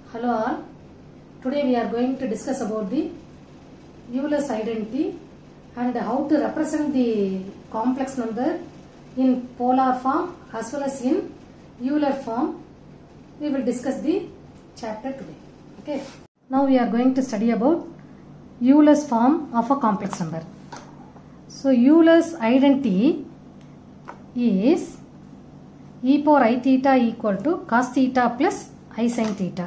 Hello all. Today we are going to discuss about the Euler's identity and how to represent the complex number in polar form as well as in Euler form. We will discuss the chapter today. Okay. Now we are going to study about Euler's form of a complex number. So Euler's identity is e power i theta equal to cos theta plus i sin theta.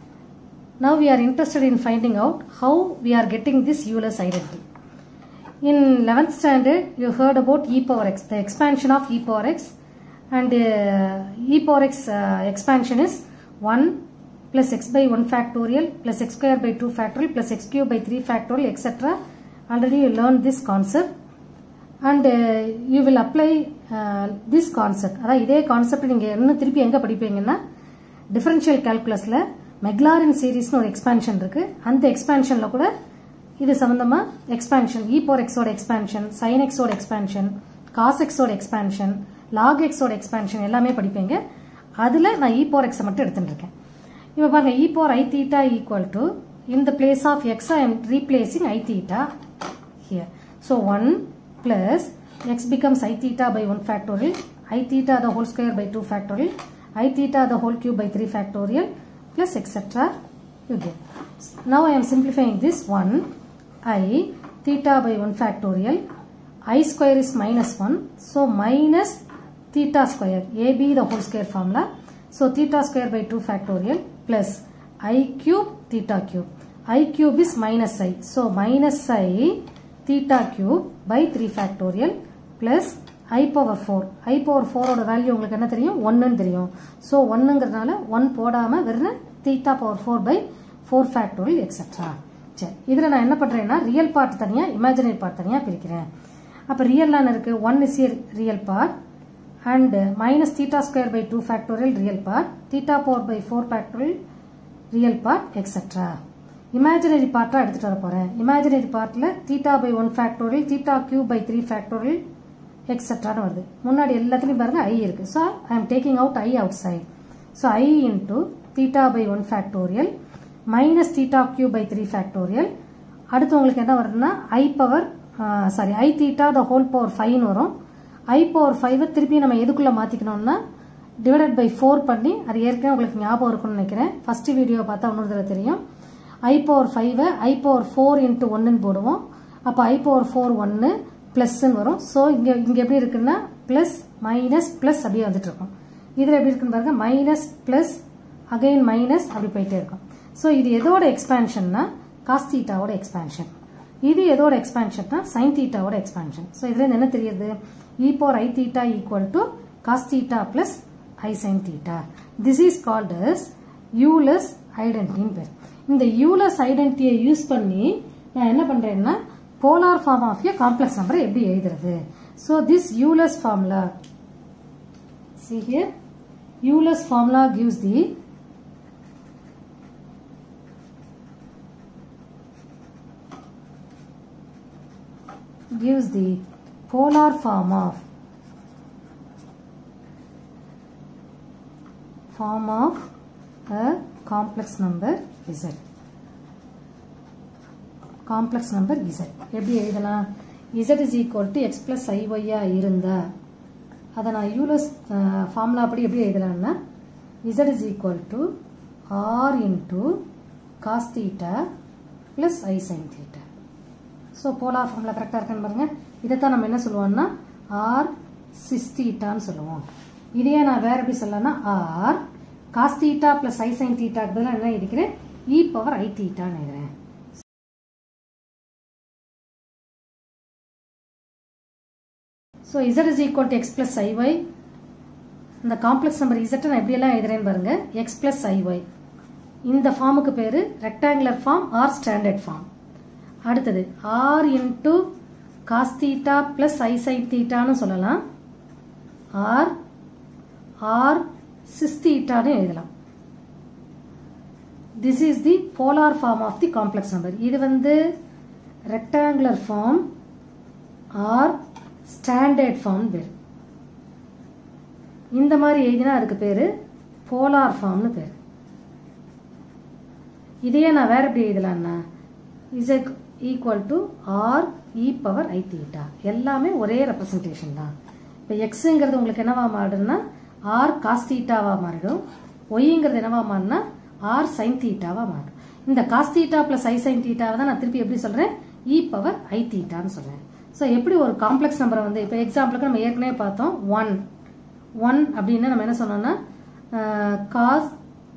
Now we are interested in finding out how we are getting this Euler's identity. In 11th standard, you heard about e power x, the expansion of e power x and uh, e power x uh, expansion is 1 plus x by 1 factorial plus x square by 2 factorial plus x cube by 3 factorial etc. Already you learned this concept and uh, you will apply uh, this concept அதாவது இதே concept நீங்கள் இன்னும் திருப்பி எங்கே படிப்பீங்கன்னா differential கால்குலஸில் Maclaurin சீரீஸ்னு ஒரு expansion இருக்கு அந்த எக்ஸ்பான்ஷனில் கூட இது சம்மந்தமாக எக்ஸ்பான்ஷன் இ போர் எக்ஸோட எக்ஸ்பான்ஷன் சைன் எக்ஸோட எக்ஸ்பான்ஷன் காஸ் எக்ஸோட எக்ஸ்பான்ஷன் லாக் எக்ஸோட எக்ஸ்பான்ஷன் எல்லாமே படிப்பீங்க அதில் நான் இ போர் எக்ஸை மட்டும் எடுத்துட்டு இருக்கேன் இப்போ பாருங்க e power i theta equal to in the place of x I am replacing i theta here so one plus x becomes i theta by 1 factorial, i theta the whole square by 2 factorial, i theta the whole cube by 3 factorial plus etc. you get. Now I am simplifying this 1 i theta by 1 factorial, i square is minus 1, so minus theta square, ab the whole square formula, so theta square by 2 factorial plus i cube theta cube, i cube is minus i, so minus i theta cube by 3 factorial plus i power 4 i power 4 ஓட value உங்களுக்கு என்ன தெரியும் 1 தெரியும் so ஒன்னுங்கிறதுனால one போடாம வெறும் theta power four by four factorial etcetera சரி இதில் நான் என்ன பண்ணுறேன்னா ரியல் பார்ட் தனியாக இமேஜினரி பார்ட் தனியாக பிரிக்கிறேன் அப்போ ரியல்லான இருக்கு one is real part and minus theta square by two factorial real part theta power by four factorial real part etcetera imaginary பார்ட்டாக எடுத்துகிட்டு வர போகிறேன் இமேஜினரி பார்ட்டில் theta by one factorial theta cube by three factorial எக்ஸெட்ரான்னு வருது முன்னாடி எல்லாத்துலேயும் பாருங்க ஐ இருக்கு so I am taking out i outside so i into theta by one factorial minus theta cube by three factorial அடுத்து உங்களுக்கு என்ன வருதுன்னா i power sorry i theta the whole power ஃபைவ்னு வரும் ஐ பவர் ஃபைவை திருப்பி நம்ம எதுக்குள்ளே மாற்றிக்கணும்னா டிவைடட் பை ஃபோர் பண்ணி அது ஏற்கனவே உங்களுக்கு ஞாபகம் இருக்கும்னு நினைக்கிறேன் ஃபர்ஸ்ட் வீடியோ பார்த்தா இன்னொரு தடவை தெரியும் ஐ பவர் ஃபைவை ஐ பவர் ஃபோர் இன்ட்டு ஒன்றுன்னு போடுவோம் அப்போ ஐ பவர் ஃபோர் ஒன்று ப்ளஸ்ன்னு வரும் ஸோ இங்கே இங்கே எப்படி இருக்குன்னா ப்ளஸ் மைனஸ் ப்ளஸ் அப்படியே வந்துட்டு இருக்கும் இதில் எப்படி இருக்குன்னு பாருங்க மைனஸ் ப்ளஸ் அகைன் மைனஸ் அப்படி போயிட்டே இருக்கும் ஸோ இது எதோட எக்ஸ்பான்ஷன்னா காஸ் தீட்டாவோட எக்ஸ்பான்ஷன் இது எதோட எக்ஸ்பான்ஷன்னா சைன் தீட்டாவோட எக்ஸ்பான்ஷன் ஸோ இதுல என்ன தெரியுது e power i theta equal to cos theta plus i sine theta this is called as Euler's ஐடென்டின்னு பேர் இந்த யூலஸ் ஐடென்டிட்டியை யூஸ் பண்ணி நான் என்ன பண்றேன்னா polar form of a complex நம்பரை எப்படி எழுதுறது so this Euler's formula see here Euler's formula gives the gives the polar form of form of a complex number z complex number z எப்படி எழுதலாம் z is equal to x plus iy இருந்தா அதை நான் Euler's formula அப்படி எப்படி எழுதலாம்னா z is equal to r into cos theta plus i sin theta so polar formula கரெக்டாக இருக்கான்னு பாருங்க இதைத்தான் நம்ம என்ன சொல்லுவோம்னா ஆர் சிஸ் தீட்டான்னு சொல்லுவோம் இதையே நான் வேற எப்படி சொல்லலாம்னா r cos theta plus i sine தீட்டாக்கு பதிலாக என்ன இருக்கிறேன் இ பவர் ஐ தீட்டான்னு எழுதுறேன் so z is equal to x plus i y இந்த காம்ப்ளெக்ஸ் நம்பர் இசட்டை நான் எப்படியெல்லாம் எழுதுறேன்னு பாருங்க எக்ஸ் பிளஸ் ஐஒய் இந்த ஃபார்முக்கு பேர் rectangular form or standard form அடுத்தது r into cos theta plus i sine தீட்டான்னு சொல்லலாம் ஆர் ஆர் சிஸ் தீட்டான்னு எழுதலாம் this is the polar form of the complex number இது வந்து rectangular form or standard form பேர் இந்த மாதிரி எழுதினா அதுக்கு பேர் போலார் ஃபார்ம்னு பேர் இதையே நான் வேற எப்படி எழுதலாம்னா is equal to r e power i theta எல்லாமே ஒரே ரெப்ரசன்டேஷன் தான் இப்போ எக்ஸுங்கிறது உங்களுக்கு என்னவா மாறுதுன்னா ஆர் காஸ் தீட்டாவா மாறிடும் ஒய்ங்கிறது என்னவா மாறினா ஆர் சைன் தீட்டாவா மாறும் இந்த cos theta plus i sine தீட்டாவை தான் நான் திருப்பி எப்படி சொல்றேன் இ பவர் ஐ தீட்டான்னு சொல்றேன் ஸோ எப்படி ஒரு காம்ப்ளெக்ஸ் நம்பரை வந்து இப்போ எக்ஸாம்பிளுக்கு நம்ம ஏற்கனவே பார்த்தோம் ஒன் ஒன் அப்படின்னு நம்ம என்ன சொன்னோம்னா cos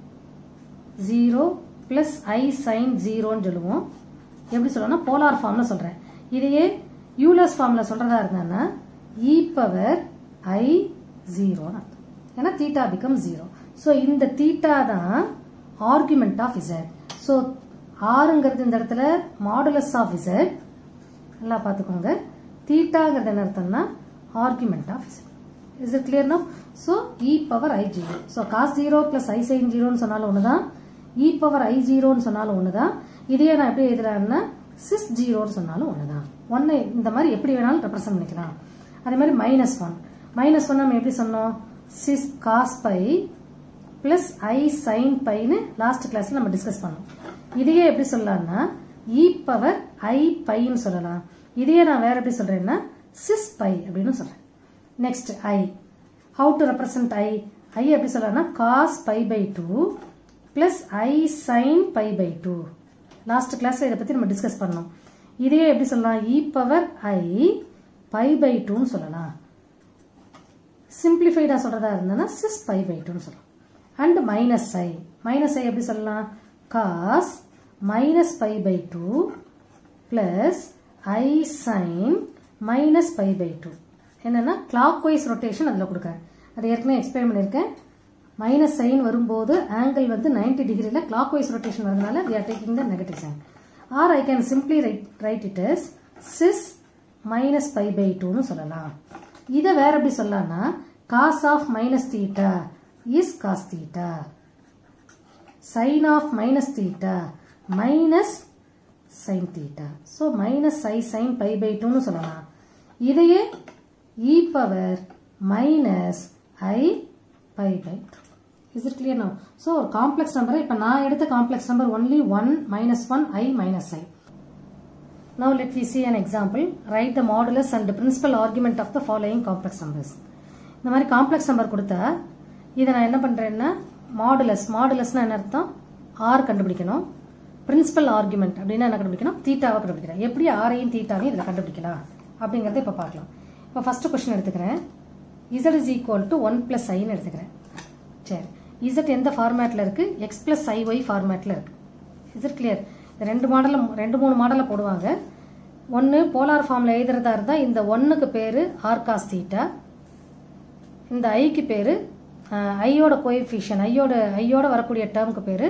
zero plus i sine ஜீரோன்னு சொல்லுவோம் எப்படி சொல்லணும்னா போலார் ஃபார்ம்ல சொல்றேன் இதையே யூலஸ் ஃபார்ம்ல சொல்றதா இருந்தான்னா இ பவர் ஐ ஜீரோன்னு அர்த்தம் ஏன்னா தீட்டா பிகம் ஜீரோ ஸோ இந்த தீட்டா தான் ஆர்குமெண்ட் ஆஃப் இசட் ஸோ ஆறுங்கிறது இந்த இடத்துல மாடுலஸ் ஆஃப் இசட் நல்லா பார்த்துக்கோங்க தீட்டாங்கிறது என்ன அர்த்தம்னா argument of z is it clear no so e power i zero so cos zero plus i sine ஜீரோன்னு சொன்னாலும் ஒன்று தான் இ பவர் ஐ ஜீரோன்னு சொன்னாலும் ஒன்று தான் இதையே நான் எப்படி எழுதுறேன்னா சிஸ் ஜீரோன்னு சொன்னாலும் ஒன்று தான் ஒன்று இந்த மாதிரி எப்படி வேணாலும் ரெப்ரசன்ட் பண்ணிக்கலாம் அதே மாதிரி மைனஸ் ஒன் மைனஸ் ஒன் நம்ம எப்படி சொன்னோம் cis cos pi plus i sine பைன்னு லாஸ்ட் கிளாஸ்ல நம்ம டிஸ்கஸ் பண்ணோம் இதையே எப்படி சொல்லலாம்னா இ பவர் ஐ பைன்னு சொல்லலாம் இதையே நான் வேற எப்படி சொல்றேன்னா சிஸ் பை அப்படின்னு சொல்றேன் next i how to represent i i எப்படி சொல்லலாம்னா cos pi by two plus i sine pi by two last கிளாஸ்ல இதை பத்தி நம்ம டிஸ்கஸ் பண்ணோம் இதையே எப்படி சொல்லலாம் e power i pi by டூன்னு சொல்லலாம் சிம்பிளிஃபைடா சொல்றதா இருந்ததுன்னா சிஸ் பை பை டூன்னு சொல்லலாம் and minus i minus i எப்படி சொல்லலாம் cos minus pi by two plus i sine minus pi by two என்னன்னா கிளாக் வைஸ் ரொட்டேஷன் அதில் கொடுக்குறேன் அது ஏற்கனவே எக்ஸ்பிளைன் பண்ணியிருக்கேன் மைனஸ் சைன் வரும்போது ஆங்கிள் வந்து 90 டிகிரியில் கிளாக் வைஸ் ரொட்டேஷன் வரதுனால we are taking the negative sign or I can simply write write it is cis minus pi by டூன்னு சொல்லலாம் இதை வேற எப்படி சொல்லலாம்னா cos of minus theta is cos theta sine of minus theta minus sine theta so minus i sine pi by டூன்னு சொல்லலாம் இதையே e power minus i pi by two is it clear no so ஒரு complex நம்பரை இப்போ நான் எடுத்த complex number only one minus one i minus i Now let me see an example. Write the modulus and the principal argument of the following complex numbers. இந்த மாதிரி complex number கொடுத்தா இதை நான் என்ன பண்றேன்னா மாடுலஸ் மாடுலஸ்னா என்ன அர்த்தம் ஆர் கண்டுபிடிக்கணும் பிரின்சிபல் ஆர்குமெண்ட் அப்படின்னா என்ன கண்டுபிடிக்கணும் தீட்டாவை கண்டுபிடிக்கிறேன் எப்படி ஆரையும் தீட்டாவையும் இதில் கண்டுபிடிக்கலாம் அப்படிங்கறத இப்போ பார்க்கலாம் இப்போ ஃபர்ஸ்ட் கொஸ்டின் எடுத்துக்கிறேன் z is equal to one plus ஐன்னு எடுத்துக்கிறேன் சரி இசட் எந்த ஃபார்மேட்டில் இருக்கு எக்ஸ் பிளஸ் ஐ ஒய் ஃபார்மேட்டில் இருக்கு இசட் கிளியர் ரெண்டு மாடலில் ரெண்டு மூணு மாடலில் போடுவாங்க ஒன்று போலார் ஃபார்மில் எழுதுறதா இருந்தால் இந்த ஒன்றுக்கு பேர் ஆர்காஸ் தீட்டா இந்த ஐக்கு பேர் ஐயோட கோஎஃபிஷியன் ஐயோட ஐயோட வரக்கூடிய டேர்முக்கு பேர்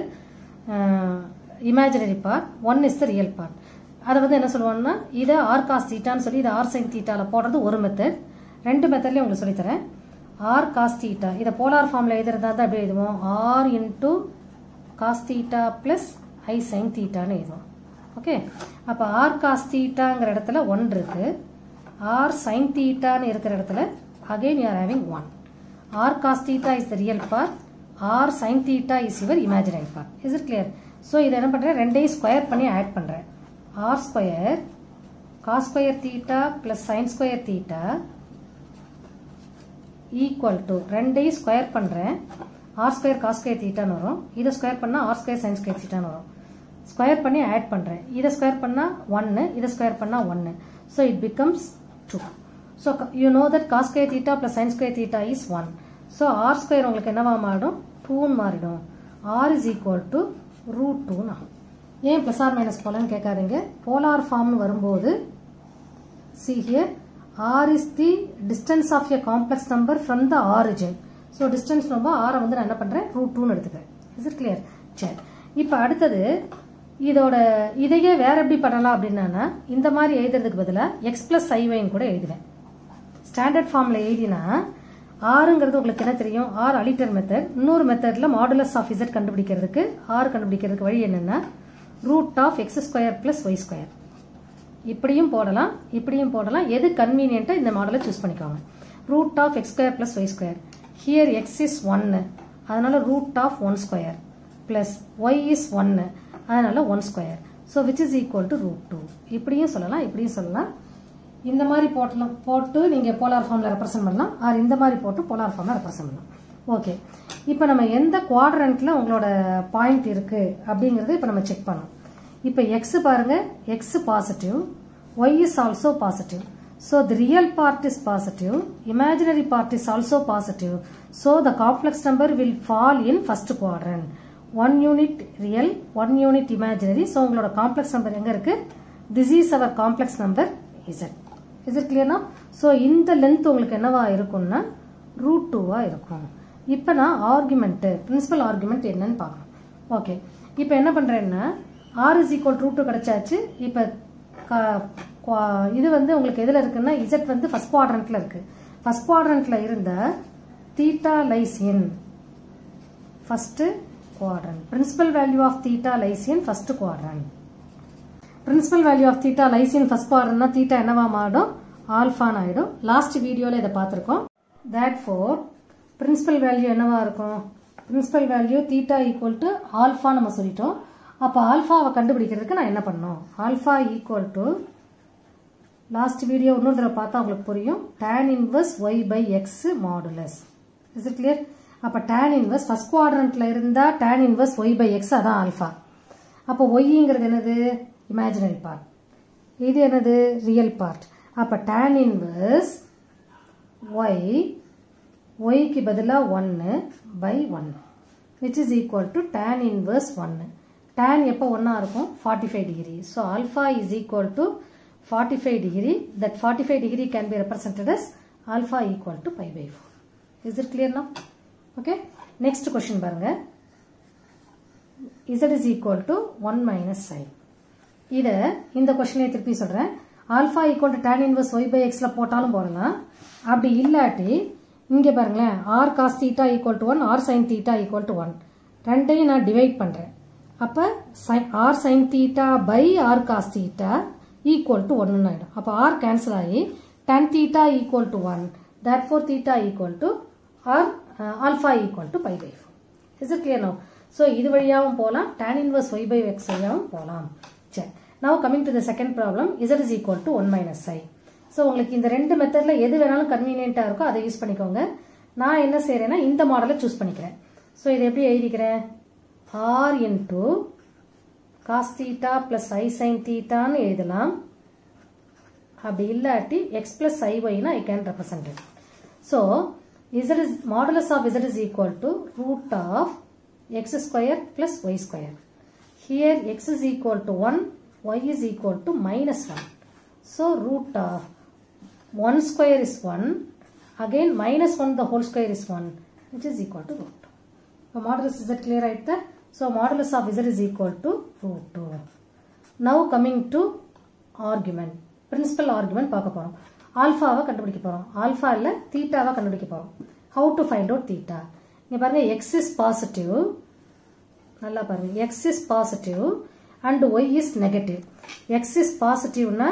imaginary part one is the real part அதை வந்து என்ன சொல்லுவோம்னா இதை ஆர்காஸ் தீட்டான்னு சொல்லி இதை ஆர் சைன் தீட்டாவில் போடுறது ஒரு மெத்தட் ரெண்டு மெத்தட்லேயும் உங்களுக்கு சொல்லித்தரேன் ஆர் காஸ் தீட்டா இதை போலார் ஃபார்மில் எழுதுறதா தான் எப்படி எழுதுவோம் r into cos theta plus i sine தீட்டான்னு எழுதுவோம் ஓகே அப்போ ஆர் காஸ் தீட்டாங்கிற இடத்துல ஒன் இருக்கு ஆர் சைன் தீட்டான்னு இருக்கிற இடத்துல again you are having one r cos theta is the real part r sine theta is your imaginary part is it clear so இதை என்ன பண்ணுறேன் ரெண்டையும் ஸ்கொயர் பண்ணி ஆட் பண்ணுறேன் r square cos square theta plus sine square theta equal to ரெண்டையும் square பண்ணுறேன் r square cos square தீட்டான்னு வரும் இதை ஸ்கொயர் பண்ணால் ஆர் ஸ்கொயர் சைன் ஸ்கொயர் தீட்டான்னு வரும் ஸ்கொயர் பண்ணி ஆட் பண்ணுறேன் இதை ஸ்கொயர் பண்ணால் ஒன்று இதை ஸ்கொயர் பண்ணால் ஒன்று so it becomes two so you know that cos square theta plus sine square theta is one so r square உங்களுக்கு என்னவா மாறிடும் டூன்னு மாறிடும் r is equal to root டூன்னு ஆகும் ஏன் ப்ளஸ் ஆர் மைனஸ் போலன்னு கேட்காதீங்க போலார் ஃபார்ம்னு வரும்போது see here r is the distance of a complex number from the origin so distance ரொம்ப r வந்து நான் என்ன பண்றேன் ரூட் டூன்னு எடுத்துக்கிறேன் இஸ் இட் கிளியர் சரி இப்போ அடுத்தது இதோட இதையே வேற எப்படி பண்ணலாம் அப்படின்னா இந்த மாதிரி எழுதுறதுக்கு பதிலாக எக்ஸ் பிளஸ் ஐவைன்னு கூட எழுதுவேன் ஸ்டாண்டர்ட் ஃபார்ம்ல எழுதினா ஆறுங்கிறது உங்களுக்கு என்ன தெரியும் ஆர் அலிட்டர் மெத்தட் இன்னொரு மெத்தட்ல மாடுலஸ் ஆஃப் இசட் கண்டுபிடிக்கிறதுக்கு ஆர் கண்டுபிடிக்கிறதுக்கு வழி என்னன்னா root of x square plus y square இப்படியும் போடலாம் இப்படியும் போடலாம் எது கன்வீனியன்ட்டோ இந்த மாடலை சூஸ் பண்ணிக்கோங்க root of x square plus y square here x is ஒன்னு அதனால root of one square plus y is ஒன்னு அதனால one square so which is equal to root two இப்படியும் சொல்லலாம் இப்படியும் சொல்லலாம் இந்த மாதிரி போட்டலாம் போட்டு நீங்கள் போலார் ஃபார்மில் ரெப்ரசென்ட் பண்ணலாம் ஆர் இந்த மாதிரி போட்டு போலார் ஃபார்மில் ரெப்ரசென்ட் பண்ணலாம் ஓகே இப்போ நம்ம எந்த குவாட்ரண்ட்டில் உங்களோட பாயிண்ட் இருக்குது அப்படிங்கிறத இப்போ நம்ம செக் பண்ணோம் இப்போ எக்ஸ் பாருங்க x positive y is also positive so the real part is positive imaginary part is also positive so the complex number will fall in first quadrant one unit real one unit imaginary so உங்களோட complex number எங்கே இருக்கு this is our complex number z is it கிளியர்னா so இந்த length உங்களுக்கு என்னவா இருக்கும்னா root டூவாக இருக்கும் இப்போ நான் ஆர்குமெண்ட்டு பிரின்சிபல் ஆர்குமெண்ட் என்னன்னு பார்க்கணும் ஓகே இப்போ என்ன பண்ணுறேன்னா r is equal root two கிடச்சாச்சு இப்போ இது வந்து உங்களுக்கு எதில் இருக்குன்னா இசட் வந்து ஃபர்ஸ்ட் குவாட்ரண்ட்டில் இருக்குது ஃபர்ஸ்ட் குவாட்ரண்ட்டில் இருந்த theta lies in first quadrant. Principal value of theta lies in first quadrant. Principal value of theta lies in first quadrant theta என்னவா மாறும் ஆல்ஃபான் ஆயிடும் லாஸ்ட் வீடியோவில் இதை பார்த்துருக்கோம் தேட் ஃபோர் பிரின்சிபல் வேல்யூ என்னவா இருக்கும் principal value theta equal to alpha நம்ம சொல்லிட்டோம் அப்போ ஆல்ஃபாவை கண்டுபிடிக்கிறதுக்கு நான் என்ன பண்ணணும் alpha equal to last video இன்னொரு தடவை பார்த்தா உங்களுக்கு புரியும் tan inverse y by x modulus is it clear அப்போ tan இன்வர்ஸ் ஃபர்ஸ்ட் குவாட்ரண்ட்ல இருந்தா tan inverse y by x அதான் ஆல்ஃபா அப்போ ஒய்ங்கிறது என்னது இமேஜினரி பார்ட் இது என்னது ரியல் பார்ட் அப்போ tan இன்வர்ஸ் ஒய் ஒய்க்கு பதிலாக ஒன்று பை ஒன்று which is equal to tan inverse ஒன்று டேன் எப்போ ஒன்றா இருக்கும் forty five degree so alpha is equal to forty five degree that forty five degree can be represented as alpha equal to pi by four is it கிளியர்னா okay next question பாருங்க z is equal to 1 minus psi இதை இந்த கொஸ்டினை திருப்பி சொல்கிறேன் alpha equal to tan inverse y by எக்ஸில் போட்டாலும் போடலாம் அப்படி இல்லாட்டி இங்கே பாருங்களேன் r cos theta equal to one r sine theta equal to one ரெண்டையும் நான் டிவைட் பண்ணுறேன் அப்போ sine r sine theta by r cos theta equal to ஒன்னு ஆகிடும் அப்போ ஆர் கேன்சல் ஆகி tan theta equal to one therefore theta equal to or alpha equal to pi by four is it clear no so இது வழியாகவும் போகலாம் tan inverse y by x வழியாகவும் போகலாம் சரி now coming to the second problem z is equal to one minus i so உங்களுக்கு இந்த ரெண்டு மெத்தடில் எது வேணாலும் கன்வீனியண்ட்டாக இருக்கோ அதை யூஸ் பண்ணிக்கோங்க நான் என்ன செய்கிறேன்னா இந்த மாடலை சூஸ் பண்ணிக்கிறேன் ஸோ இதை எப்படி எழுதிக்கிறேன் r into cos theta plus i sine தீட்டான்னு எழுதலாம் அப்படி இல்லாட்டி எக்ஸ் ப்ளஸ் ஐ ஒய்னா I can represent it so z is modulus of z is equal to root of x square plus y square. Here x is equal to 1, y is equal to minus 1. So root of 1 square is 1, again minus 1 the whole square is 1 which is equal to root 2. So modulus is that clear right there? So modulus of z is equal to root 2. Now coming to argument. Principal argument பார்க்க போறோம் ஆல்ஃபாவை கண்டுபிடிக்க போறோம் alpha இல்ல தீட்டாவை கண்டுபிடிக்க போறோம் how to find out theta இங்க பாருங்க x is positive நல்லா பாருங்க x is positive and y is negative x is positiveனா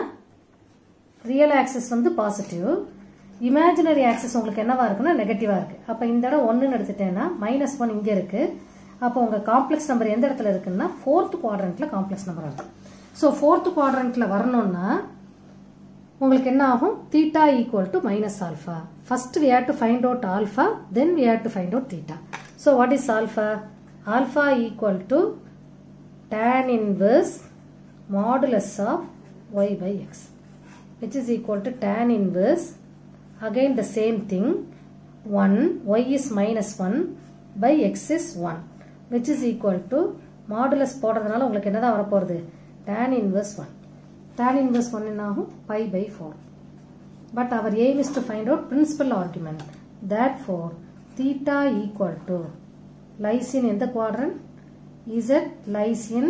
ரியல் ஆக்சிஸ் வந்து பாசிட்டிவ் இமேஜினரி ஆக்சிஸ் உங்களுக்கு என்னவா இருக்குன்னா நெகட்டிவா இருக்கு அப்ப இந்த இடம் ஒன்றுன்னு எடுத்துட்டேன்னா மைனஸ் ஒன் இங்க இருக்கு அப்போ உங்க காம்ப்ளெக்ஸ் நம்பர் எந்த இடத்துல இருக்குன்னா ஃபோர்த் குவாட்ரண்ட்ல காம்ப்ளெக்ஸ் நம்பர் இருக்கு ஸோ ஃபோர்த் குவாட்ரண்ட்ல வரணும்னா உங்களுக்கு என்ன ஆகும் theta equal to minus alpha first we have to find out alpha then we have to find out theta so what is alpha alpha equal to tan inverse modulus of y by x which is equal to tan inverse again the same thing 1 y is minus 1 by x is 1 which is equal to modulus போடுறதுனால உங்களுக்கு என்னதான் வரப்போகுது tan inverse 1 tan inverse 1 என்ன ஆகும் pi by 4 but our aim is to find out principal argument therefore theta equal to lies in எந்த quadrant z lies in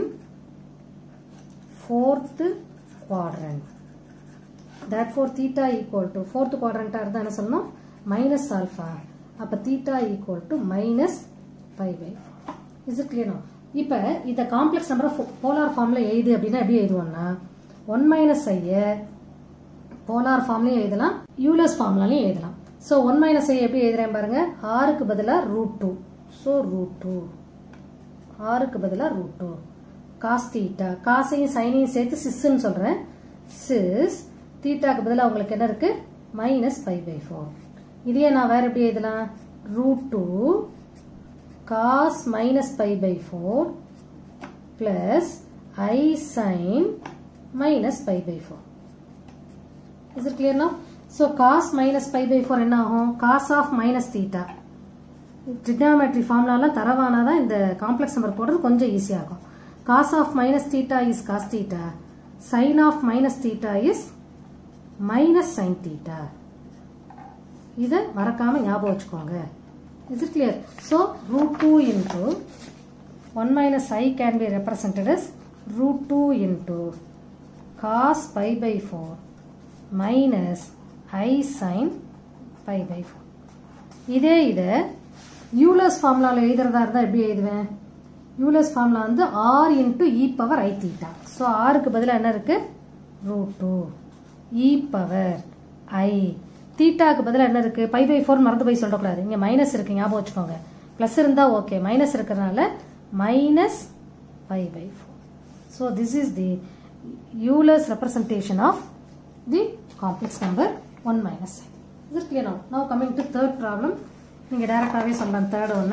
fourth quadrant therefore theta equal to fourth quadrant இருந்தா என்ன சொல்லணும் minus alpha அப்ப theta equal to minus pi by 4 is it clear now இப்ப இந்த complex நம்பரை polar ஃபார்ம்ல எழுது அப்படின்னா எப்படி எழுதுவோம்னா ஒன் மைனஸ் ஐய போலார் ஃபார்ம்லயும் எழுதலாம் யூலஸ் ஃபார்ம்லாலையும் எழுதலாம் ஸோ ஒன் மைனஸ் ஐ எப்படி எழுதுறேன் பாருங்க ஆறுக்கு பதிலாக root two so root two ஆறுக்கு பதிலாக ரூட் டூ காஸ் தீட்டா காசையும் சைனையும் சேர்த்து சிஸ்ன்னு சொல்கிறேன் சிஸ் தீட்டாக்கு பதிலாக உங்களுக்கு என்ன இருக்கு மைனஸ் ஃபைவ் பை ஃபோர் இதையே நான் வேற எப்படி எழுதலாம் root two cos minus five by four plus i sine minus five by four is it clear no so cos minus five by four என்ன ஆகும் cos of minus theta trigonometry ஃபார்ம்லாலாம் தரவானா தான் இந்த காம்ப்ளெக்ஸ் நம்பர் போடுறது கொஞ்சம் ஈஸியாக இருக்கும் cos of minus theta is cos theta sine of minus theta is minus sine theta இதை மறக்காம ஞாபகம் வச்சுக்கோங்க is it clear so root two into one minus i can be represented as root two into cos pi by four minus i sine pi by four இதே இதை Euler's ஃபார்முலாவில் எழுதுறதா இருந்தால் எப்படி எழுதுவேன் யூலஸ் ஃபார்முலா வந்து r into e power i theta so ஆருக்கு பதிலாக என்ன இருக்கு root two e power i தீட்டாக்கு பதிலாக என்ன இருக்கு பை பை ஃபோர் மறந்து போய் சொல்லக்கூடாது இங்கே மைனஸ் இருக்கு ஞாபகம் வச்சுக்கோங்க ப்ளஸ் இருந்தால் ஓகே மைனஸ் இருக்கிறதுனால minus pi by four so this is the Euler's representation of the complex number one minus இது clear no no coming to third problem நீங்கள் டேரெக்டாகவே சொல்லலாம் தேர்ட் ஒன்று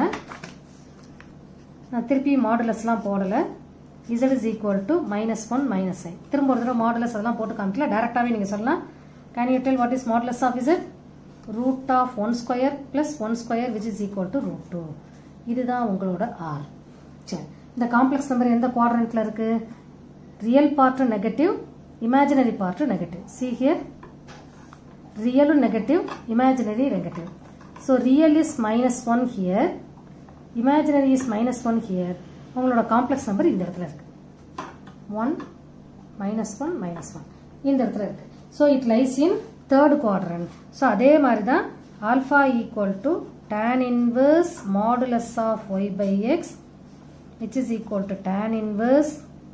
நான் திருப்பி மாடுலஸ்லாம் போடலை z is equal to minus one minus i திரும்ப ஒரு தடவை மாடுலஸ் அதெல்லாம் போட்டு காமிக்கல டேரெக்டாகவே நீங்கள் சொல்லலாம் can you tell what is modulus of z root of one square plus one square which is equal to root two இதுதான் உங்களோட ஆர் சரி இந்த காம்ப்ளெக்ஸ் நம்பர் எந்த குவாட்ரண்ட்டில் இருக்கு real part negative imaginary part negative see here ரியலும் negative imaginary negative so real is minus one here imaginary is minus one here உங்களோட complex number இந்த இடத்துல இருக்கு one minus one minus one இந்த இடத்துல இருக்கு so it lies in third quadrant so அதே மாதிரி தான் alpha equal to tan inverse modulus of y by x which is equal to tan inverse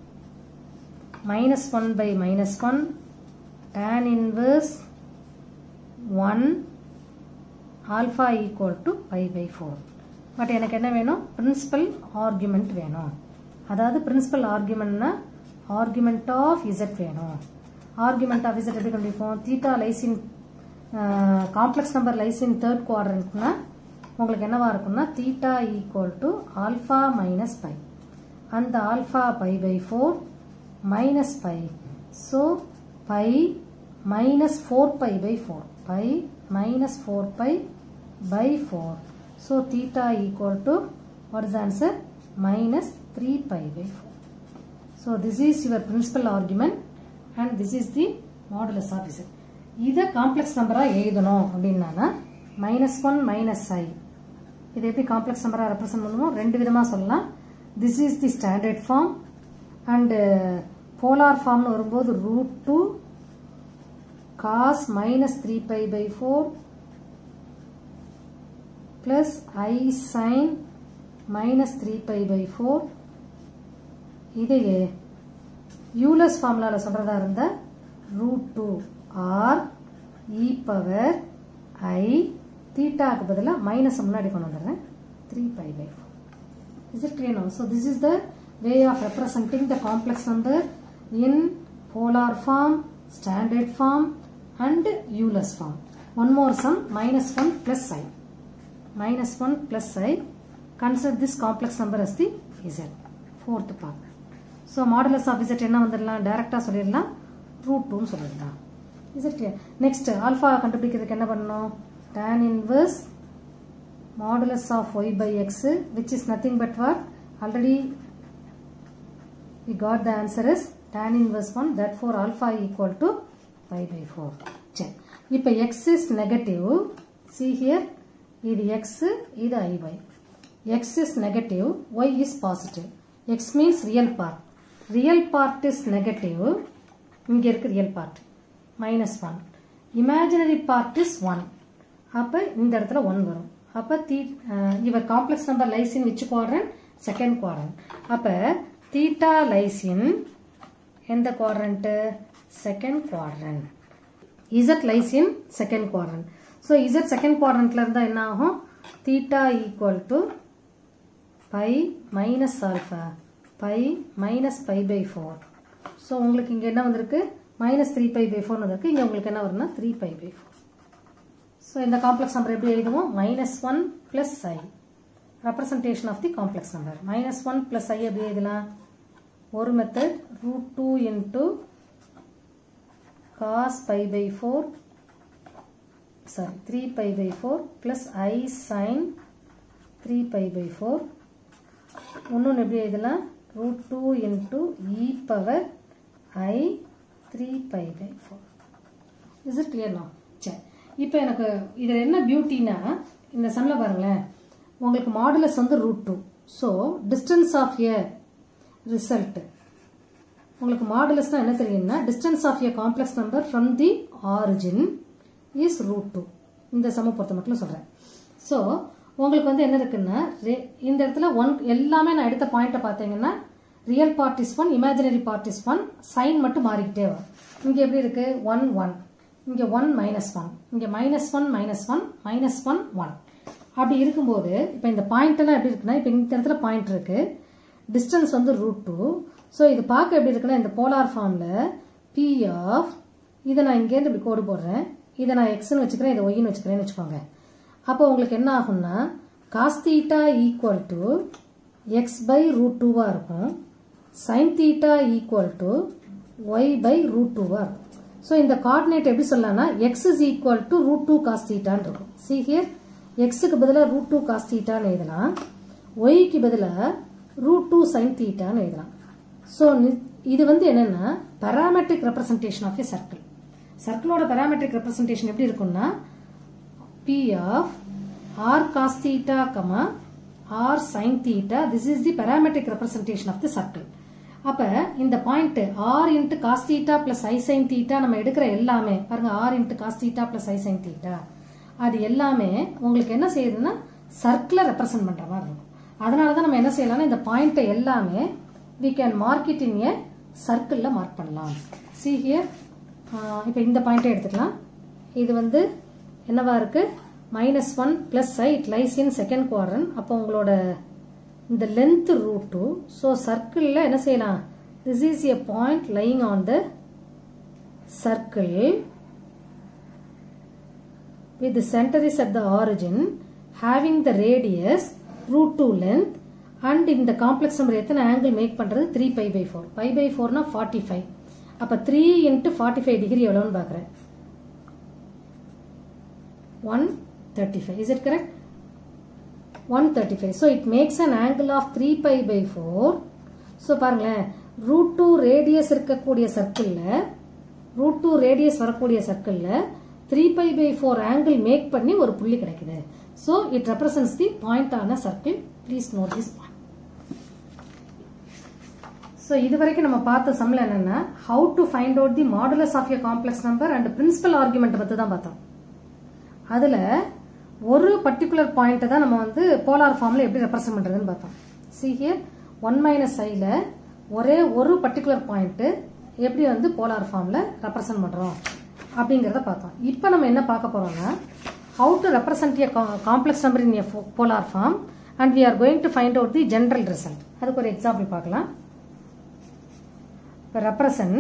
minus 1 by minus 1 tan inverse 1 alpha equal to pi by 4 but எனக்கு என்ன வேணும் principal argument வேணும் அதாவது பிரின்சிபல் ஆர்குமெண்ட்னா ஆர்குமெண்ட் ஆஃப் இசட் வேணும் argument of z எப்படி கண்டுபிடிப்போம் theta lies in complex number lies in third குவாட்ரண்ட்னா உங்களுக்கு என்னவா இருக்கும்னா theta equal to alpha minus pi அந்த alpha pi by four minus pi so pi minus four pi by four pi minus 4 pi by 4. So theta equal to what is the answer? Minus 3 pi by 4. So this is your principal argument and this is the modulus of z. இதை complex நம்பராக எழுதணும் அப்படின்னா minus one minus ஐ இதை எப்படி complex நம்பராக represent பண்ணுவோம் ரெண்டு விதமாக சொல்லலாம் this is the standard form and polar ஃபார்ம்னு வரும்போது root two cos minus 3 pi by 4 plus i sin minus 3 pi by 4 இதையே யூலஸ் ஃபார்முலாவில் சொல்கிறதா இருந்த root two r e power i தீட்டாக்கு பதிலாக மைனஸ் முன்னாடி கொண்டு வந்துடுறேன் three pi by four is it clear no so this is the way of representing the complex number in polar form standard form and Euler's form. One more sum minus 1 plus i. Minus 1 plus i. Consider this complex number as the z. Fourth part. So modulus of z என்ன வந்துடலாம் டைரக்டா சொல்லிடலாம் root டூன்னு சொல்லிடலாம் is it clear next alpha கண்டுபிடிக்கிறதுக்கு என்ன பண்ணணும் tan inverse modulus of y by x which is nothing but what already we got the answer is tan inverse 1 therefore alpha equal to pi by 4 சரி இப்போ x is negative see here இது x இது iy x is negative y is positive x means real part real part is negative இங்க இருக்கு real part minus 1 imaginary part is 1 அப்ப இந்த இடத்துல 1 வரும் அப்ப தீ இவர் complex number lies in which quadrant second quadrant அப்ப தீட்டா லைஸ் இன் எந்த quadrant second quadrant z lies in second quadrant so z second குவாட்ரண்ட்ல இருந்தால் என்ன ஆகும் theta equal to pi minus alpha pi minus pi by four so உங்களுக்கு இங்கே என்ன வந்திருக்கு மைனஸ் த்ரீ பை பை ஃபோர்னு வந்திருக்கு இங்கே உங்களுக்கு என்ன வரும்னா three pi by four so இந்த காம்ப்ளெக்ஸ் நம்பர் எப்படி எழுதுவோம் minus one plus i representation of the complex number minus one plus i எப்படி எழுதலாம் ஒரு method root two into cos pi by four sorry three pi by four plus i sine three pi by four இன்னொன்று எப்படி எழுதலாம் root two into e power i three pi by four is it கிளியர்னா சரி இப்போ எனக்கு இதில் என்ன பியூட்டினா இந்த சம்மில் பாருங்களேன் உங்களுக்கு மாடுலஸ் வந்து root two so distance of a result உங்களுக்கு மாடுலஸ்னால் என்ன தெரியும்னா distance of a complex number from the origin is root two இந்த சம பொறுத்த மட்டும் சொல்கிறேன் ஸோ உங்களுக்கு வந்து என்ன இருக்குன்னா இந்த இடத்துல ஒன் எல்லாமே நான் எடுத்த பாயிண்ட்டை பார்த்தீங்கன்னா real part is one imaginary part is one sign மட்டும் மாறிக்கிட்டே வரும் இங்கே எப்படி இருக்கு ஒன் ஒன் இங்கே ஒன் மைனஸ் ஒன் இங்கே minus one minus one minus one one அப்படி இருக்கும்போது இப்போ இந்த பாயிண்ட் எல்லாம் எப்படி இருக்குன்னா இப்போ இந்த இடத்துல பாயிண்ட் இருக்கு டிஸ்டன்ஸ் வந்து ரூட் டூ ஸோ இது பார்க்க எப்படி இருக்குன்னா இந்த போலார் ஃபார்மில் பி ஆஃப் இதை நான் இங்கேருந்து இப்படி கோடு போடுறேன் இதை நான் எக்ஸ்னு வச்சுக்கிறேன் இதை ஒய்னு வச்சுக்கிறேன்னு வச்சுக்கோங்க அப்போ உங்களுக்கு என்ன ஆகும்னா cos theta equal to x by root டூவாக இருக்கும் sine theta equal to y by root டூவாக இருக்கும் ஸோ இந்த கார்டினேட் எப்படி சொல்லலாம்னா x is equal to root two cos தீட்டான்னு இருக்கும் சி ஹியர் எக்ஸுக்கு பதிலாக ரூட் டூ காஸ் தீட்டான்னு எழுதலாம் ஒய்க்கு பதிலாக ரூட் டூ சைன் தீட்டான்னு எழுதலாம் ஸோ இது வந்து என்னன்னா parametric representation of a circle சர்க்கிளோட பராமெட்ரிக் ரெப்ரசன்டேஷன் எப்படி இருக்கும்னா P of r cos theta comma r sine theta this is the parametric representation of the circle அப்ப இந்த point r into cos theta plus i sine theta நம்ம எடுக்கிற எல்லாமே பாருங்க r into cos theta plus i sine theta அது எல்லாமே உங்களுக்கு என்ன செய்யுதுன்னா சர்க்கிளை ரெப்ரசன்ட் பண்ற மாதிரி இருக்கும் அதனால தான் நம்ம என்ன செய்யலாம்னா இந்த பாயிண்ட்டை எல்லாமே we can mark it in a சர்க்கிளில் மார்க் பண்ணலாம் சி ஹியர் இப்போ இந்த பாயிண்ட்டை எடுத்துக்கலாம் இது வந்து என்னவா இருக்கு minus one plus i it lies in second quadrant அப்போ உங்களோட இந்த லென்த் ரூட் டூ ஸோ சர்க்கிளில் என்ன செய்யலாம் this is a point lying on the circle with the center is at the origin having the radius root 2 length and இந்த complex number எத்தனை angle make பண்றது three pi by four pi by ஃபோர்னா forty five அப்போ three into forty five degree எவ்வளோன்னு பார்க்குறேன் one thirty five is it correct one thirty five so it makes an angle of three pi by four so பாருங்களேன் root two radius இருக்கக்கூடிய சர்க்கிளில் root two radius வரக்கூடிய சர்க்கிளில் three pi by four angle make பண்ணி ஒரு புள்ளி கிடைக்குது so it represents the point ஆன circle please note this point so இது வரைக்கும் நம்ம பார்த்த சம்ல என்னன்னா how to find out the modulus of a complex number and principal argument பற்றி தான் பார்த்தோம் அதில் ஒரு பர்டிகுலர் பாயிண்ட்டை தான் நம்ம வந்து போலார் ஃபார்மில் எப்படி ரெப்ரசென்ட் பண்ணுறதுன்னு பார்த்தோம் சி ஹியர் ஒன் மைனஸ் ஐயில் ஒரே ஒரு பர்டிகுலர் பாயிண்ட்டு எப்படி வந்து போலார் ஃபார்மில் ரெப்ரசென்ட் பண்ணுறோம் அப்படிங்கிறத பார்த்தோம் இப்போ நம்ம என்ன பார்க்க போறோம்னா how to represent a complex number in a polar form and we are going to find out the general result அதுக்கு ஒரு எக்ஸாம்பிள் பார்க்கலாம் இப்போ ரெப்ரசன்ட்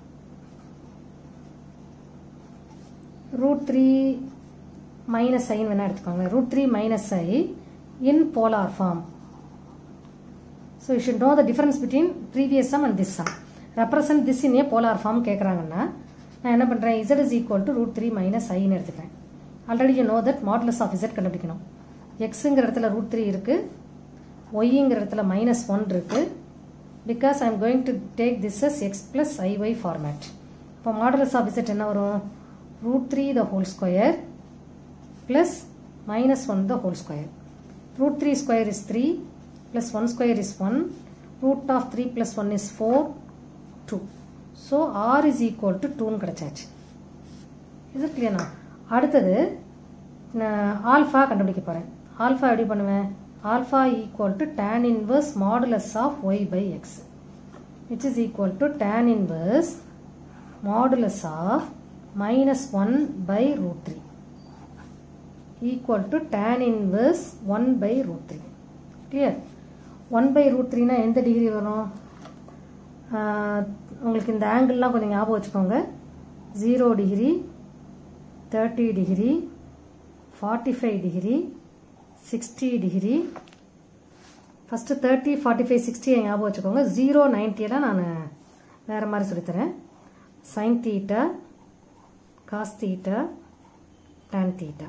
ரூட் த்ரீ மைனஸ் ஐன்னு வேணா எடுத்துக்கோங்க root three minus i in polar form so you should know the difference between previous sum and this sum represent this in a polar form கேட்குறாங்கன்னா நான் என்ன பண்ணுறேன் z is equal to root three minus ஐன்னு எடுத்துக்கிறேன் already you know that modulus of z கண்டுபிடிக்கணும் எக்ஸுங்கிற இடத்துல root three இருக்குது ஒய்ங்கிற இடத்துல மைனஸ் ஒன் இருக்குது because I am going to take this as x plus i y format இப்போ மாடலஸ் ஆஃப் இசட் என்ன வரும் root three the whole square plus minus one the whole square root three square is three plus one square is one root of three plus one is four two so R is equal to டூன்னு கிடச்சாச்சு இது கிளியர்னா அடுத்தது நான் alpha கண்டுபிடிக்க போகிறேன் alpha எப்படி பண்ணுவேன் alpha equal to tan inverse modulus of y by x which is equal to tan inverse modulus of minus one by root three equal to tan inverse one by root three clear one by root த்ரீனா எந்த degree வரும் ஆஹ், உங்களுக்கு இந்த ஆங்கிள்லாம் கொஞ்சம் ஞாபகம் வச்சுக்கோங்க zero degree thirty degree forty five degree sixty degree first thirty forty five சிக்ஸ்டியை ஞாபகம் வச்சுக்கோங்க ஜீரோ நைன்ட்டியெல்லாம் நான் வேறு மாதிரி சொல்லித்தரேன் sine theta cos theta tan theta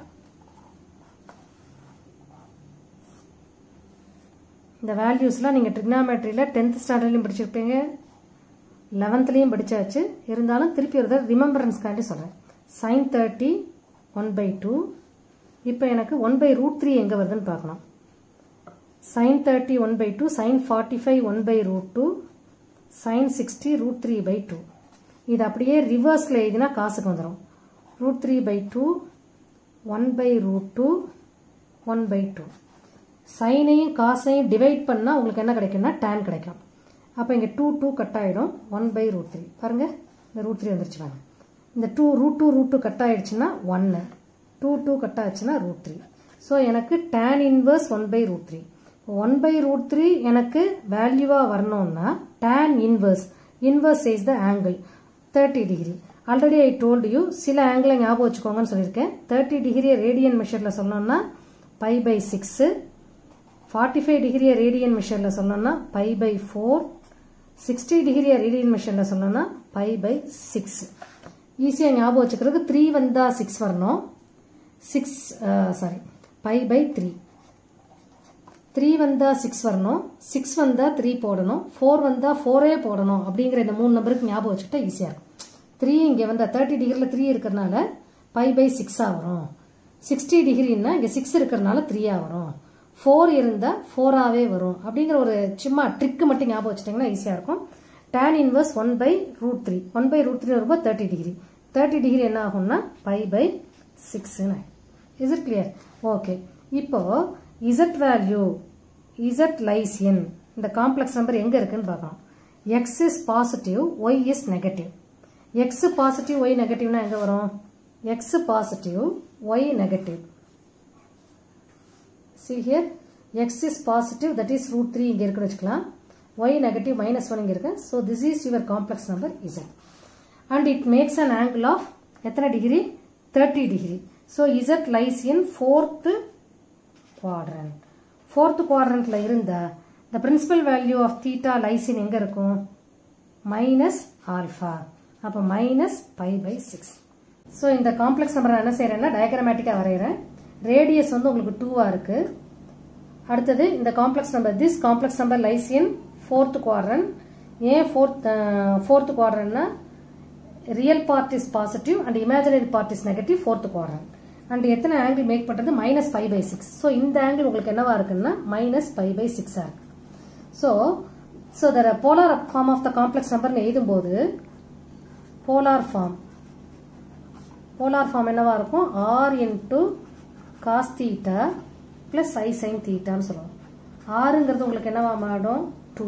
இந்த வேல்யூஸ்லாம் நீங்கள் ட்ரிக்னாமெட்ரியில் டென்த் ஸ்டாண்டர்ட்லையும் படிச்சிருப்பீங்க லெவன்த்லேயும் படித்தாச்சு இருந்தாலும் திருப்பி ஒரு தடவை ரிமெம்பரன்ஸ்க்காண்டி சொல்கிறேன் sine thirty one by two இப்போ எனக்கு ஒன் பை ரூட் த்ரீ எங்கே வருதுன்னு பார்க்கணும் sine thirty one by two sine forty five one by root two sine sixty root three by two இது அப்படியே ரிவர்ஸில் எழுதினா காசுக்கு வந்துடும் root three by two one by root two one by two சைனையும் காசையும் டிவைட் பண்ணால் உங்களுக்கு என்ன கிடைக்கும்னா டேன் கிடைக்கும் அப்போ இங்கே டூ டூ கட் ஆகிடும் ஒன் பை ரூட் த்ரீ பாருங்கள் இந்த ரூட் த்ரீ வந்துருச்சு பாருங்க இந்த two root two root two cut ஆயிடுச்சுன்னா ஒன்று டூ டூ கட் ஆச்சுன்னா ரூட் த்ரீ ஸோ எனக்கு tan inverse one by root three one by root three எனக்கு வேல்யூவாக வரணும்னா tan inverse inverse is the angle thirty degree already I told you சில ஆங்கிளை ஞாபகம் வச்சுக்கோங்கன்னு சொல்லியிருக்கேன் தேர்ட்டி டிகிரியை ரேடியன் மெஷரில் சொல்லணும்னா pi by six forty five டிகிரியை ரேடியன் மெஷரில் சொல்லணும்னா பை பை ஃபோர் சிக்ஸ்டி டிகிரியை ரேடியன் மெஷரில் சொல்லணும்னா பை பை சிக்ஸ் ஈஸியாக ஞாபகம் வச்சுக்கிறதுக்கு த்ரீ வந்தால் சிக்ஸ் வரணும் six sorry pi by three three வந்தால் சிக்ஸ் வரணும் சிக்ஸ் வந்தால் த்ரீ போடணும் ஃபோர் வந்தால் ஃபோரே போடணும் அப்படிங்கிற இந்த மூணு நம்பருக்கு ஞாபகம் வச்சுக்கிட்டா ஈஸியாக இருக்கும் த்ரீ இங்கே வந்தால் தேர்ட்டி டிகிரியில் த்ரீ இருக்கிறனால பை பை சிக்ஸாக வரும் சிக்ஸ்டி டிகிரின்னா இங்கே சிக்ஸ் இருக்கிறனால த்ரீயாக வரும் ஃபோர் இருந்தால் ஃபோராகவே வரும் அப்படிங்கிற ஒரு சும்மா ட்ரிக்கு மட்டும் ஞாபகம் வச்சுட்டிங்கன்னா ஈஸியாக இருக்கும் tan inverse one by root three one by root three வரும்போது தேர்ட்டி டிகிரி தேர்ட்டி டிகிரி என்ன ஆகும்னா பை பை சிக்ஸ்னு இஸ் இட் கிளியர் ஓகே இப்போ z value z lies in இந்த காம்ப்ளெக்ஸ் நம்பர் எங்கே இருக்குன்னு பார்க்கணும் x is positive y is negative x positive y நெகட்டிவ்னா எங்கே வரும் x positive y negative see here x is positive that is root 3 இங்க இருக்குன்னு வச்சுக்கலாம் y negative minus 1 இங்க இருக்கு so this is your complex number z and it makes an angle of எத்தனை degree 30 டிகிரி so z lies in fourth quadrant fourth quadrantல இருந்த the principal value of theta lies in எங்க இருக்கும் minus alpha அப்ப minus pi by 6 so இந்த complex number என்ன செய்யறேன்னா டயக்ராமேட்டிக்காக வரைகிறேன் ரேடியஸ் வந்து உங்களுக்கு டூவாக இருக்கு அடுத்தது இந்த complex number this complex number lies in fourth quadrant ஏன் ஃபோர்த் ஃபோர்த் குவாட்ரன்னா real part is positive and imaginary part is negative fourth quadrant and எத்தனை ஆங்கிள் மேக் பண்ணுறது minus five pi six so இந்த ஆங்கிள் உங்களுக்கு என்னவா இருக்குன்னா minus five pi சிக்ஸாக இருக்கு so so the polar form of the complex நம்பர்னு எழுதும்போது போலார் ஃபார்ம் போலார் ஃபார்ம் என்னவா இருக்கும் r into cos theta plus i sine தீட்டான்னு சொல்லுவோம் ஆறுங்கிறது உங்களுக்கு என்னவா மாறும் டூ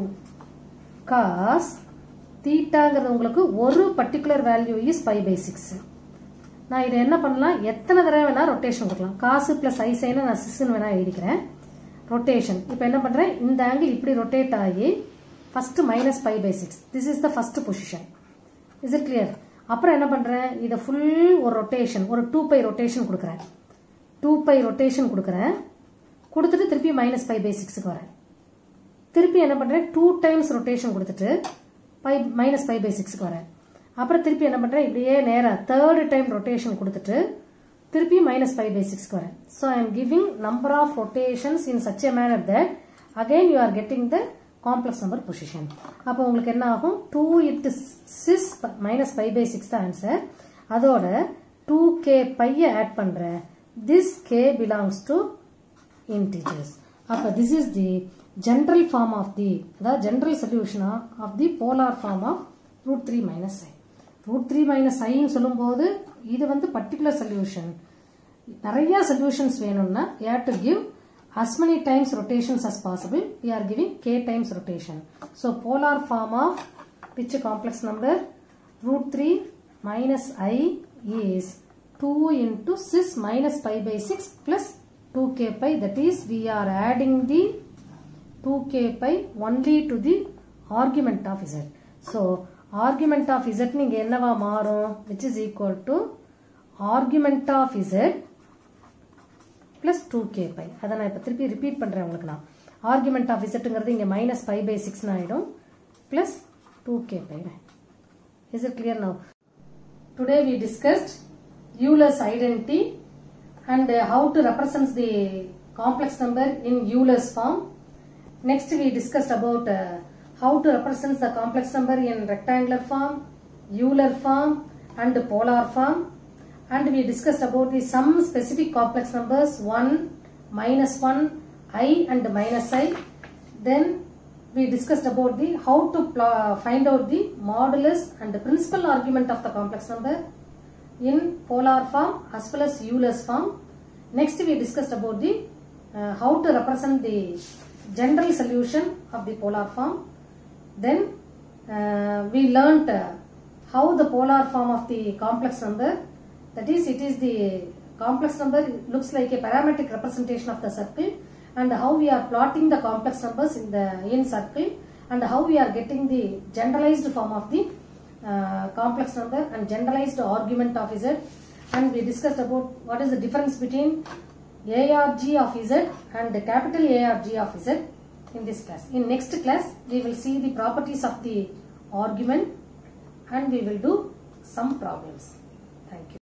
காஸ் தீட்டாங்கிறது உங்களுக்கு ஒரு particular value is five pi six நான் இதை என்ன பண்ணலாம் எத்தனை தடவை வேணா ரொட்டேஷன் கொடுக்கலாம் காசு ப்ளஸ் ஐ சைனை நான் சிக்ஸ்னு வேணா எழுதிக்கிறேன் ரொட்டேஷன் இப்போ என்ன பண்ணுறேன் இந்த ஆங்கிள் இப்படி ரொட்டேட் ஆகி first minus five pi six this is the first position is it clear அப்புறம் என்ன பண்ணுறேன் இதை ஃபுல் ஒரு ரொட்டேஷன் ஒரு டூ பை ரொட்டேஷன் கொடுக்குறேன் டூ பை ரொட்டேஷன் கொடுக்குறேன் கொடுத்துட்டு திருப்பி மைனஸ் ஃபைவ் பை சிக்ஸுக்கு வரேன் திருப்பி என்ன பண்ணுறேன் டூ டைம்ஸ் ரொட்டேஷன் கொடுத்துட்டு ஃபைவ் மைனஸ் ஃபைவ் பை சிக்ஸுக்கு வரேன் அப்புறம் திருப்பி என்ன பண்ணுறேன் இப்படியே நேராக தேர்டு டைம் ரொட்டேஷன் கொடுத்துட்டு திருப்பி மைனஸ் ஃபைவ் பை சிக்ஸ்க்கு வரேன் so I am giving number of rotations in such a manner that again you are getting the complex number position அப்போ உங்களுக்கு என்ன ஆகும் two into six minus five pi six தான் answer அதோட two k பையை add பண்ணுறேன் this k belongs to integers அப்போ this is the general form of the அதாவது general solution of the polar form of root 3 minus i root 3 minus i ன்னு சொல்லும்போது இது வந்து particular solution நிறைய solutions வேணும்னா you have to give as many times rotations as possible we are giving k times rotation so polar form of which complex number root 3 minus i is 2 into 6 minus pi by 6 plus 2k pi that is we are adding the 2k pi only to the argument of z. So, argument of z நீங்க என்னவா மாறும் which is equal to argument of z plus 2k pi அதை நான் இப்போ திருப்பி repeat பண்ணுறேன் உங்களுக்கு நான் argument of zங்கிறது இங்கே minus pi by 6 ஆயிடும் plus 2k pi is it clear now today we discussed Euler's identity and uh, how to represent the complex number in Euler's form next we discussed about uh, how to represent the complex number in rectangular form Euler form and polar form and we discussed about the some specific complex numbers 1 minus 1 i and minus i then we discussed about the how to pl- find out the modulus and the principal argument of the complex number in polar form as well as Euler's form. Next we discussed about the uh, how to represent the general solution of the polar form. Then uh, we learnt uh, how the polar form of the complex number that is it is the complex number looks like a parametric representation of the circle and how we are plotting the complex numbers in the in circle and how we are getting the generalized form of the uh, complex number and generalized argument of z and we discussed about what is the difference between arg of z and capital arg of z in this class in next class we will see the properties of the argument and we will do some problems thank you